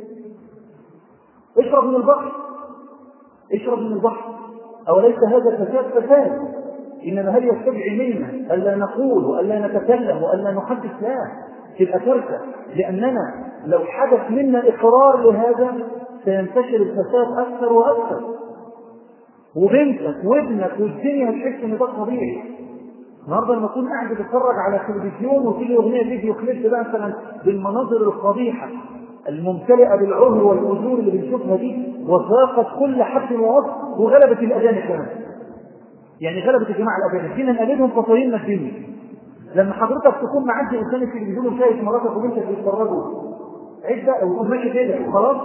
اشرب من البحر اشرب من البحر أوليس هذا الفساد فساد إنما هل يستدعي منا ألا نقول وألا نتكلم وألا نحدث لا تبقى كارثة لأننا لو حدث منا إقرار لهذا سينتشر الفساد أكثر وأكثر وبنتك وابنك والدنيا هتحس إن ده طبيعي النهارده لما اكون قاعد بتتفرج على تلفزيون وتيجي اغنيه فيديو كليب بقى مثلا بالمناظر القبيحه الممتلئه بالعهر والفجور اللي بنشوفها دي وفاقت كل حد ووصف وغلبت الاجانب كمان. يعني غلبت الجماعه الاجانب فينا نقلدهم فصايلنا الدنيا. لما حضرتك تكون معدي قدام التلفزيون وشايف مراتك وبنتك بيتفرجوا عيد بقى وتقوم ماشي كده خلاص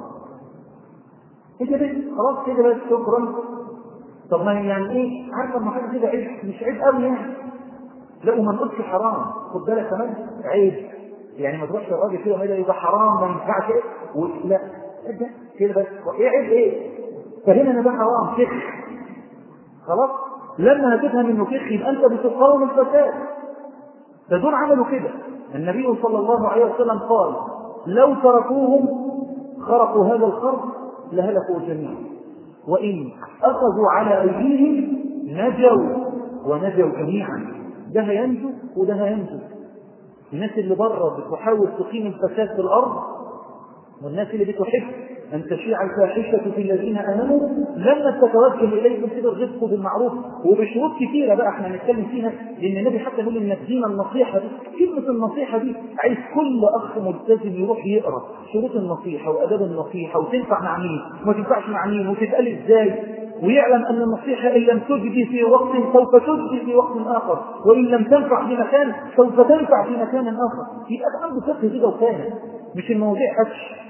انت بس خلاص كده بس شكرا طب ما يعني ايه عارفه ما حاجه كده عيب مش عيب قوي يعني لا وما نقولش حرام خد بالك كمان عيب يعني ما تروحش الراجل كده وهذا يبقى حرام ما ينفعش ايه لا ده كده بس ايه عيب ايه فهنا انا ده حرام فخ خلاص لما هتفهم انه فخ يبقى انت بتقاوم الفساد ده دول عملوا كده النبي صلى الله عليه وسلم قال لو تركوهم خرقوا هذا الخرق لهلكوا جميعا وإن أخذوا على أيديهم نجوا ونجوا جميعا ده هينجو وده هينجو الناس اللي بره بتحاول تقيم الفساد في الأرض والناس اللي بتحب أن تشيع الفاحشة في الذين آمنوا لما تتوجه إليهم كده الرزق بالمعروف وبشروط كثيرة بقى احنا هنتكلم فيها لأن النبي حتى يقول إن الدين النصيحة دي كلمة النصيحة دي عايز كل أخ ملتزم يروح يقرأ شروط النصيحة وآداب النصيحة وتنفع مع مين وما تنفعش مع مين وتتقال إزاي ويعلم أن النصيحة إن لم تجدي في وقت سوف تجدي في وقت آخر وإن لم تنفع في مكان سوف تنفع في مكان آخر يبقى عنده فقه كده وفاهم مش المواضيع هتش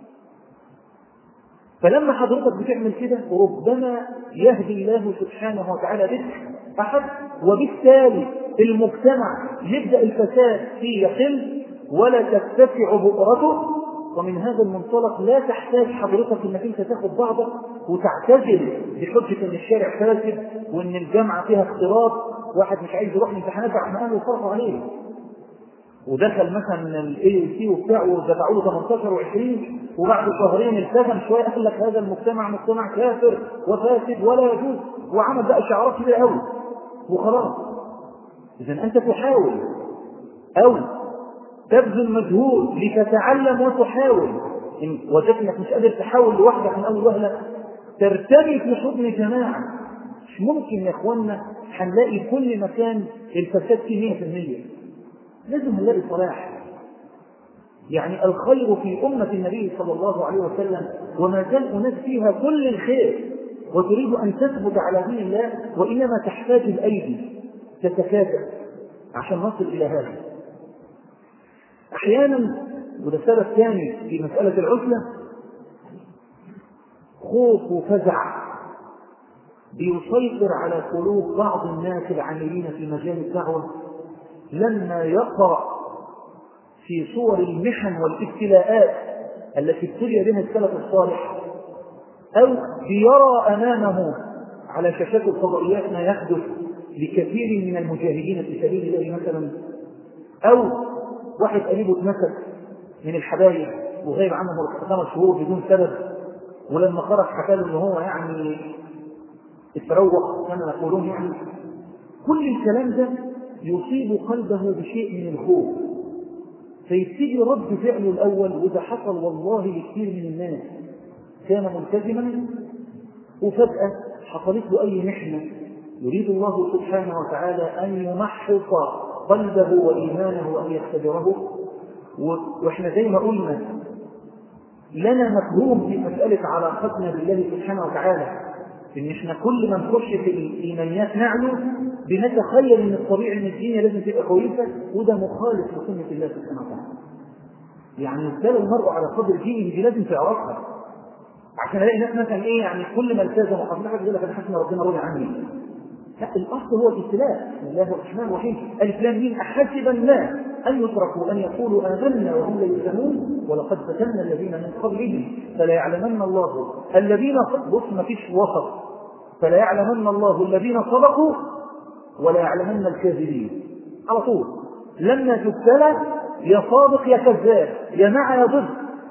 فلما حضرتك بتعمل كده ربما يهدي الله سبحانه وتعالى بك أحد وبالتالي المجتمع يبدأ الفساد فيه يقل ولا تتسع بؤرته ومن هذا المنطلق لا تحتاج حضرتك انك انت تاخد بعضك وتعتزل بحجة ان الشارع فاسد وان الجامعة فيها اختلاط واحد مش عايز يروح الامتحانات عشان اهله يصرفوا عليه ودخل مثلا الاي سي وبتاعه ودفعوا له 18 و20 وبعد شهرين التزم شويه قال لك هذا المجتمع مجتمع كافر وفاسد ولا يجوز وعمل بقى شعارات كبيره قوي وخلاص اذا انت تحاول او تبذل مجهود لتتعلم وتحاول ان وجدت انك مش قادر تحاول لوحدك من اول وهله ترتمي في حضن جماعه مش ممكن يا اخوانا هنلاقي كل مكان الفساد فيه 100% لازم نلاقي صلاح يعني الخير في أمة النبي صلى الله عليه وسلم وما زال أناس فيها كل الخير وتريد أن تثبت على دين الله وإنما تحتاج الأيدي تتكاتف عشان نصل إلى هذا أحيانا وده سبب ثاني في مسألة العزلة خوف وفزع بيسيطر على قلوب بعض الناس العاملين في مجال الدعوة لما يقرأ في صور المحن والابتلاءات التي ابتلي بها السلف الصالح أو يرى أمامه على شاشات الفضائيات ما يحدث لكثير من المجاهدين في سبيل الله مثلا أو واحد قريبه اتمسك من الحبايب وغيب عنه خمس شهور بدون سبب ولما خرج حكى له ان هو يعني اتروق كما يقولون يعني كل الكلام ده يصيب قلبه بشيء من الخوف فيبتدي رد فعله الأول وده حصل والله لكثير من الناس كان ملتزما وفجأة حصلت له أي محنة يريد الله سبحانه وتعالى أن يمحص قلبه وإيمانه وأن يختبره وإحنا زي ما قلنا لنا مفهوم في مسألة علاقتنا بالله سبحانه وتعالى ان احنا كل ما نخش في الايمانيات نعلو بنتخيل ان الطبيعي ان الدنيا لازم تبقى كويسه وده مخالف لسنه الله سبحانه وتعالى. يعني يبتلى المرء على قدر دينه دي لازم تعرفها. عشان الاقي ناس مثلا ايه يعني كل ما التزم وحصل حاجه يقول لك انا حاسس ان ربنا راضي عني. لا الاصل هو الابتلاء بسم الله الرحمن الرحيم الف لام ميم احسب الناس ان يتركوا ان يقولوا امنا وهم لا يفتنون ولقد فتنا الذين من قبلهم فلا يعلمن الله الذين بص ما فيش وسط فلا يعلمن الله الذين صدقوا ولا يعلمن الكاذبين على طول لما تبتلى يا صادق يا كذاب يا مع يا ضد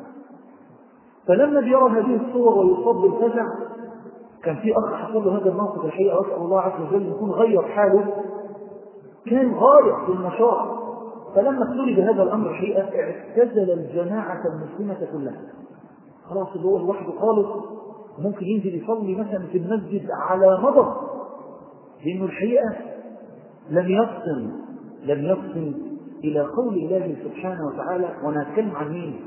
فلما بيرى هذه الصور ويصاب بالفزع كان في اخ حصل له هذا الموقف الحقيقه واسال الله عز وجل يكون غير حاله كان غاية في النشاط فلما ابتلي بهذا الامر الحقيقه اعتزل الجماعه المسلمه كلها خلاص اللي هو لوحده خالص ممكن ينزل يصلي مثلا في المسجد على مضض لانه الحقيقه لم يفصل لم يفصل إلى قول الله سبحانه وتعالى وأنا أتكلم عن مين؟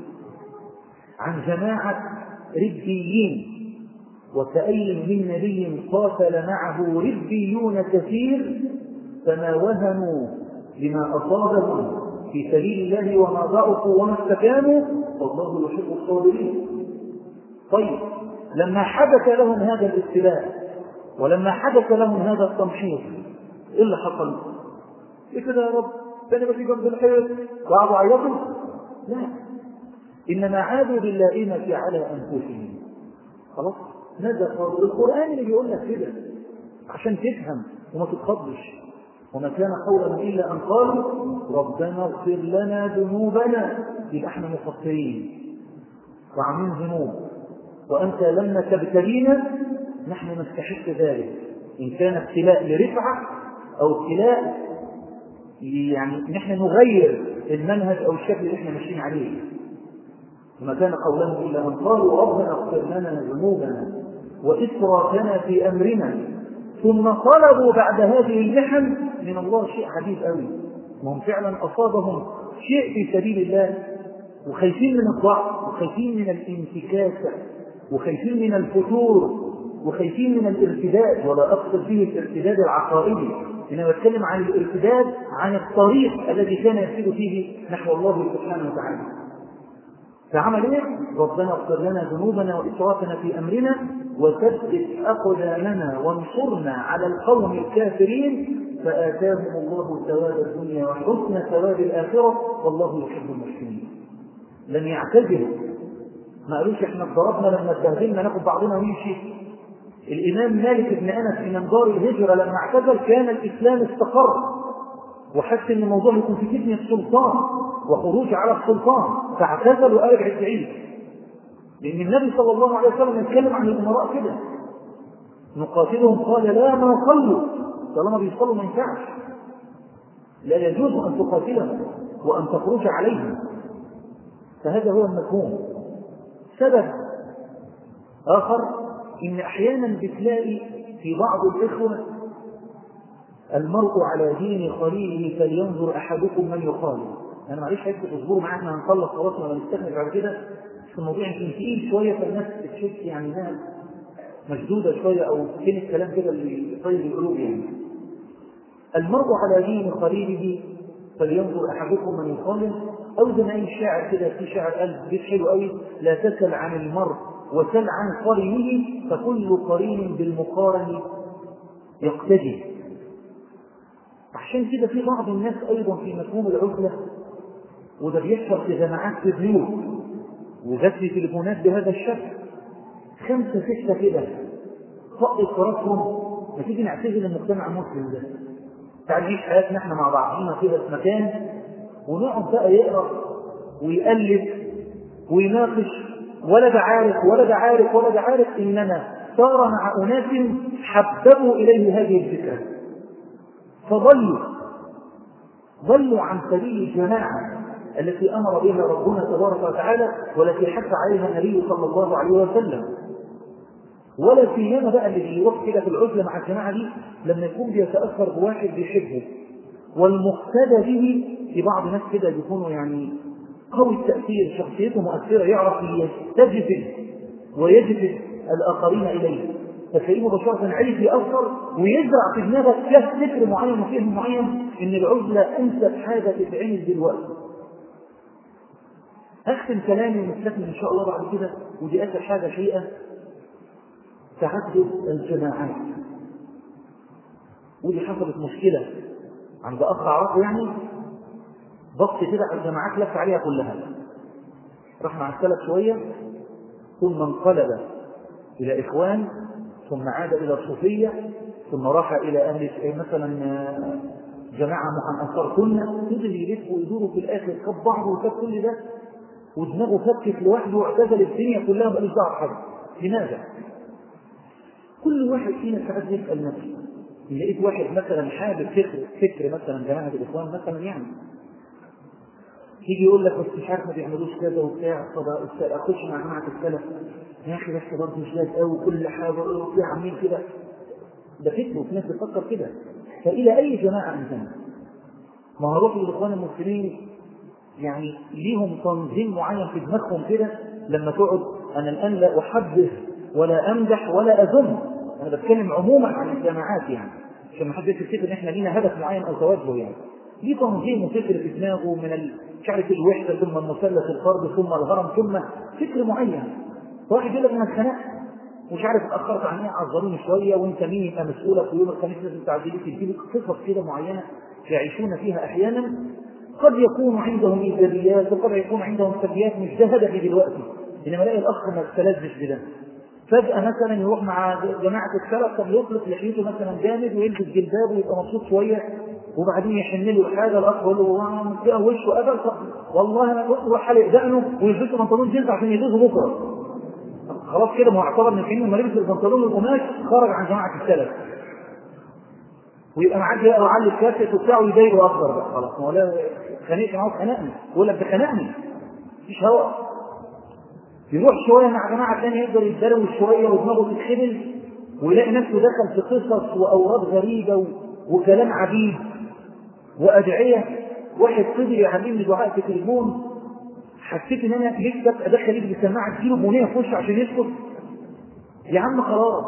عن جماعة ربيين وكأي من نبي قاتل معه ربيون كثير فما وهنوا لما أصابهم في سبيل الله وما ضعفوا وما استكانوا والله يحب الصابرين طيب لما حدث لهم هذا الابتلاء ولما حدث لهم هذا التمحيص ايه اللي حصل؟ ايه كده يا رب؟ تاني ما في جنب الحيط وقعدوا عيطوا؟ لا انما عادوا باللائمة على انفسهم خلاص؟ نزل القرآن اللي بيقول لك كده عشان تفهم وما تتخضش وما كان قولهم الا ان قالوا ربنا اغفر لنا ذنوبنا يبقى احنا مقصرين وعاملين ذنوب وانت لما تبتلينا نحن نستحق ذلك ان كان ابتلاء لرفعه او ابتلاء يعني نحن نغير المنهج او الشكل اللي احنا ماشيين عليه وما كان قولهم الا ان قالوا ربنا اغفر لنا ذنوبنا واسرافنا في امرنا ثم طلبوا بعد هذه المحن من الله شيء عجيب قوي وهم فعلا اصابهم شيء في سبيل الله وخايفين من الضعف وخايفين من الانتكاسه وخايفين من الفتور وخايفين من الارتداد ولا اقصد به الارتداد العقائدي انما بتكلم عن الارتداد عن الطريق الذي كان يسير فيه نحو الله سبحانه وتعالى فعمل ايه؟ ربنا اغفر لنا ذنوبنا واسرافنا في امرنا وثبت اقدامنا وانصرنا على القوم الكافرين فاتاهم الله ثواب الدنيا وحسن ثواب الاخره والله يحب المحسنين. لم يعتذروا ما قالوش احنا اتضربنا لما اتبهدلنا ناخد بعضنا ونمشي. الامام مالك بن انس في منظار الهجره لما اعتذر كان الاسلام استقر وحس ان الموضوع يكون في فتنه السلطان وخروج على السلطان فاعتزل وارجع السعيد لان النبي صلى الله عليه وسلم يتكلم عن الامراء كده نقاتلهم قال لا ما صلوا طالما بيصلوا ما ينفعش لا يجوز ان تقاتلهم وان تخرج عليهم فهذا هو المفهوم سبب اخر ان احيانا بتلاقي في بعض الاخوه المرء على دين خليله فلينظر احدكم من يخالف انا معلش عايزكم تصبروا معايا احنا هنخلص خلاص ولا نستكمل بعد كده بس الموضوع يمكن تقيل شويه فالناس بتحس يعني انها مشدوده شويه او فين الكلام كده اللي طيب القلوب يعني المرء على دين خليله فلينظر احدكم من يخالف او زي ما اي شاعر كده في شاعر قال بيت حلو قوي لا تسل عن المرء وسل عن قرينه فكل قرين بالمقارن يقتدي عشان كده في بعض الناس ايضا في مفهوم العزله وده بيحصل في جماعات في بيوت وجات لي تليفونات بهذا الشكل خمسه سته كده طقت راسهم ما تيجي نعتزل المجتمع المسلم ده تعال نعيش حياتنا احنا مع بعضينا كده في مكان ونقعد بقى يقرا ويألف ويناقش ولا ده عارف ولا ده عارف ولا ده عارف انما صار مع اناس حببوا اليه هذه الفكره فضلوا ضلوا عن سبيل الجماعة التي أمر بها ربنا تبارك وتعالى والتي حث عليها النبي صلى الله عليه وسلم ولا سيما بقى اللي بيروح كده في العزلة مع الجماعة دي لما يكون بيتأثر بواحد بيحبه والمقتدى به في بعض الناس كده بيكونوا يعني قوي التأثير شخصيته مؤثرة يعرف يستجذب ويجذب الآخرين إليه فتلاقيه مباشرة عرف يأثر ويزرع في دماغك كه فكر معين وفهم معين إن العزلة أنسب حاجة تتعمل دلوقتي. أختم كلامي ونستكمل إن شاء الله بعد كده ودي آخر حاجة شيئة تعدد الجماعات. ودي حصلت مشكلة عند أخ أعرفه يعني بص كده على الجماعات لف عليها كلها. راح مع السلف شوية ثم انقلب إلى إخوان ثم عاد إلى الصوفية ثم راح إلى أهل مثلا جماعة عن أنصار سنة فضل يلف ويدور في الآخر خد بعضه وخد كل ده ودماغه فكت لوحده واعتزل الدنيا كلها ماليش دعوة بحد لماذا؟ كل واحد فينا ساعات يسأل نفسه إن لقيت واحد مثلا حابب فكر فكر مثلا جماعة الإخوان مثلا يعني يجي يقول لك بس مش عارف ما بيعملوش كذا وبتاع طب اخش مع جماعه السلف يا اخي بس برضه مش لازم قوي كل حاجه في عاملين كده ده فكر وفي ناس بتفكر كده فإلى أي جماعة أنتمي؟ ما هو روح الإخوان المسلمين يعني ليهم تنظيم معين في دماغهم كده لما تقعد أنا الآن لا أحدث ولا أمدح ولا أذم أنا بتكلم عموما عن الجماعات يعني عشان ما حدش يفتكر إن إحنا لينا هدف معين أو توجه يعني ليه تنظيم وفكر في دماغه من ال- مش عارف الوحدة ثم المثلث الفرد ثم الهرم ثم فكر معين واحد يقول لك أنا اتخنقت مش عارف اتاخرت عن ايه عذروني شويه وانت مين يبقى مسؤولك ويوم الخميس لازم تعدي لي تديله قصص كده معينه يعيشون فيها احيانا قد يكون عندهم ايجابيات وقد يكون عندهم سلبيات مش ده هدفي دلوقتي انما الاقي الاخ ما استلذش بده فجأة مثلا يروح مع جماعة السلف طب يطلق لحيته مثلا جامد ويلبس جلباب ويبقى مبسوط شوية وبعدين يحن له الحاجة الأخ يقول له والله تلاقي وشه قبل طب والله أنا يروح حلق دقنه ويلبسه بنطلون جينز عشان يلبسه بكرة خلاص كده ما هو اعتبر ان كانه لما لبس البنطلون القماش خرج عن جماعه السلف ويبقى معاه جاء وعلي الكاسيت وبتاعه يضايقه اكبر بقى خلاص ما هو لا خانقني معاه خنقني يقول لك ده خنقني مفيش هوا يروح شويه مع جماعه ثانيه يقدر يتدروش شويه ودماغه تتخبل ويلاقي نفسه دخل في قصص واوراد غريبه و... وكلام عجيب وادعيه واحد فضل يعلمني دعاء في التليفون حسيت ان انا لسه ادخل ايدي بالسماعه تجيله بنيه في وشه عشان يسكت يا عم خلاص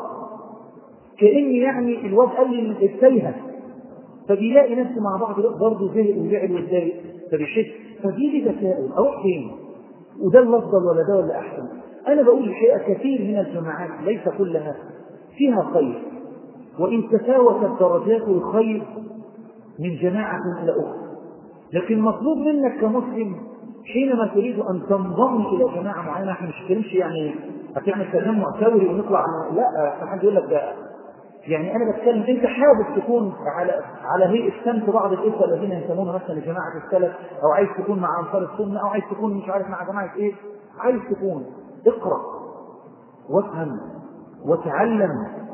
كاني يعني الواد قال لي التايهه فبيلاقي نفسه مع بعض برضه زهق وزعل واتضايق فبيحس فدي لي تساؤل اروح فين؟ وده الافضل ولا ده ولا احسن؟ انا بقول الحقيقه كثير من الجماعات ليس كلها فيها خير وان تفاوتت درجات الخير من جماعه الى اخرى لكن مطلوب منك كمسلم حينما تريد ان تنضم الى جماعه معينه احنا مش بنتكلمش يعني هتعمل تجمع ثوري ونطلع لا حد يقول لك ده يعني انا بتكلم انت حابب تكون على على هيئه سمت بعض الاخوه الذين يسمون مثلا جماعه السلف او عايز تكون مع انصار السنه او عايز تكون مش عارف مع جماعه ايه عايز تكون اقرا وافهم وتعلم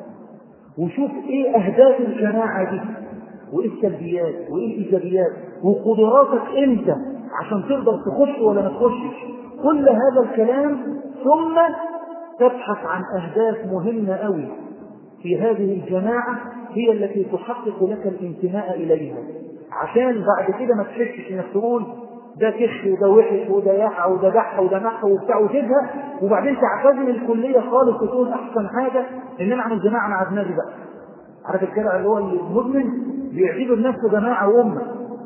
وشوف ايه اهداف الجماعه دي وايه السلبيات وايه الايجابيات وقدراتك انت عشان تقدر تخش ولا ما تخشش كل هذا الكلام ثم تبحث عن اهداف مهمه قوي في هذه الجماعه هي التي تحقق لك الانتماء اليها عشان بعد كده ما تحسش انك تقول ده كش وده وحش وده يحى وده دح وده نح وبتاع وتزهق وبعدين تعتزل الكليه خالص وتقول احسن حاجه ان انا اعمل جماعه مع دماغي بقى عارف الكلام اللي هو المدمن بيعجبه لنفسه جماعه وامه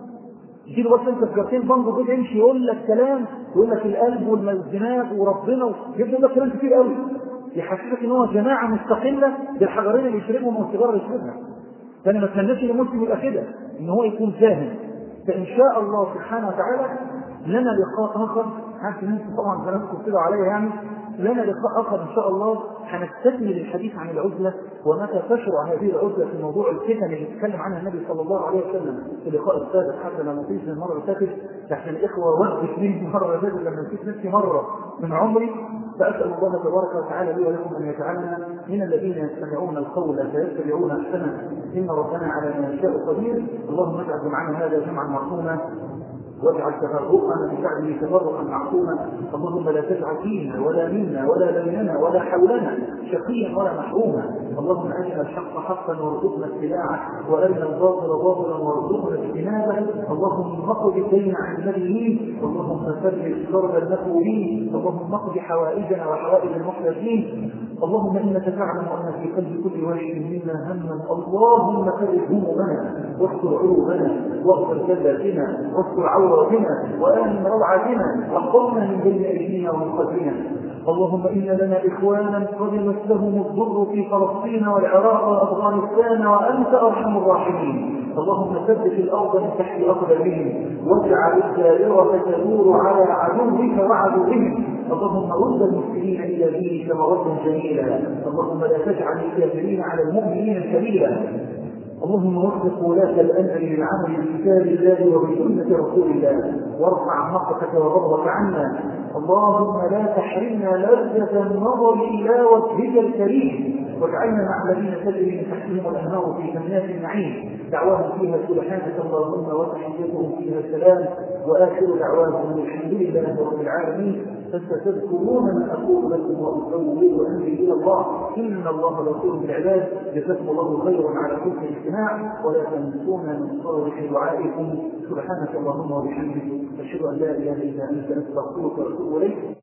يجي له بس انت سجارتين بانجو كده يمشي يقول لك كلام يقول لك القلب والدماغ وربنا يبدا يقول لك كلام كتير قوي يحسسك ان هو جماعه مستقله بالحجرين اللي يشربهم والسيجاره اللي يشربها فانا ما اتمناش ان المسلم يبقى كده ان هو يكون فاهم فان شاء الله سبحانه وتعالى لنا لقاء اخر عارف ان انتم طبعا كلامكم كده عليا يعني لنا لقاء اخر ان شاء الله هنستكمل الحديث عن العزله ومتى تشرع هذه العزله في موضوع الفتن اللي اتكلم عنها النبي صلى الله عليه وسلم في اللقاء السابق حتى لما نطيش المره اللي فاتت عشان الاخوه ودت مني المره اللي فاتت لما نسيت نفسي مره من عمري فاسال الله تبارك وتعالى لي ولكم ان يجعلنا من الذين يستمعون القول فيتبعون احسنه ان ربنا على ما يشاء قدير اللهم اجعل جمعنا هذا جمعا مرحوما واجعل تفرقنا من بعده تفرقا معصوما اللهم لا تجعل فينا ولا منا ولا بيننا ولا حولنا شقيا ولا محروما اللهم ارنا الحق حقا وارزقنا اتباعه وارنا الباطل باطلا وارزقنا اجتنابه اللهم اقض الدين عن المدينين اللهم فرج كرب المكروبين اللهم اقض حوائجنا وحوائج المحتاجين اللهم انك تعلم ان في قلب كل واحد منا هما اللهم فرج همومنا واستر عيوبنا واغفر كلاتنا واستر عوراتنا وامن روعاتنا واحفظنا من بين ايدينا ومن خلفنا اللهم ان لنا اخوانا قد مسهم الضر في فلسطين والعراق وافغانستان وانت ارحم الراحمين اللهم ثبت الارض من تحت اقدامهم واجعل الدائره تدور على عدوك وعدوهم اللهم رد المسلمين الى دينك مردا جميلا اللهم لا تجعل الكافرين على المؤمنين سبيلا اللهم وفق ولاة الأمر للعمل بكتاب الله وبسنة رسول الله وارفع مقتك وغضبك عنا اللهم لا تحرمنا لذة النظر إلى وجهك الكريم واجعلنا مع الذين تجري من تحتهم الانهار في جنات النعيم دعواهم فيها سبحانك اللهم وتحيتهم فيها سلام واخر دعواهم الحمد لله رب العالمين فستذكرون ما اقول لكم واسوي امري الى الله ان الله غفور بالعباد جزاكم الله خيرا على حسن الاستماع ولا تنسونا من صالح دعائكم سبحانك اللهم وبحمدك اشهد ان لا اله الا انت استغفرك واتوب اليك